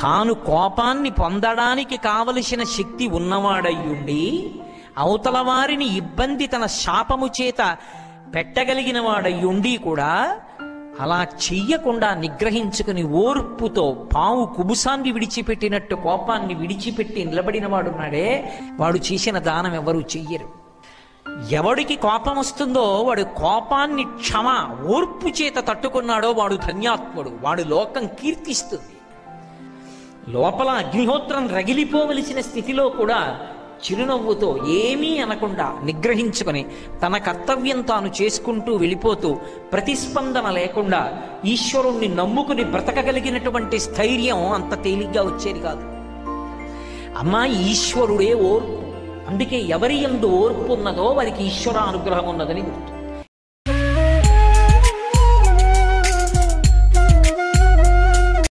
తాను కోపాన్ని పొందడానికి కావలసిన శక్తి ఉన్నవాడయ్యుండి అవతల వారిని ఇబ్బంది తన శాపము చేత పెట్టగలిగిన వాడయ్యుండి కూడా అలా చెయ్యకుండా నిగ్రహించుకుని ఓర్పుతో పావు కుబుసాన్ని విడిచిపెట్టినట్టు కోపాన్ని విడిచిపెట్టి నిలబడిన వాడున్నాడే వాడు చేసిన దానం ఎవరు చెయ్యరు ఎవడికి కోపం వస్తుందో వాడు కోపాన్ని క్షమ ఓర్పు చేత తట్టుకున్నాడో వాడు ధన్యాత్ముడు వాడు లోకం కీర్తిస్తుంది లోపల అగ్నిహోత్రం రగిలిపోవలసిన స్థితిలో కూడా చిరునవ్వుతో ఏమీ అనకుండా నిగ్రహించుకొని తన కర్తవ్యం తాను చేసుకుంటూ వెళ్ళిపోతూ ప్రతిస్పందన లేకుండా ఈశ్వరుణ్ణి నమ్ముకుని బ్రతకగలిగినటువంటి స్థైర్యం అంత తేలిగ్గా వచ్చేది కాదు అమ్మా ఈశ్వరుడే ఓర్పు అందుకే ఎవరి ఎందు ఓర్పు ఉన్నదో వారికి ఈశ్వర అనుగ్రహం ఉన్నదని గుర్తు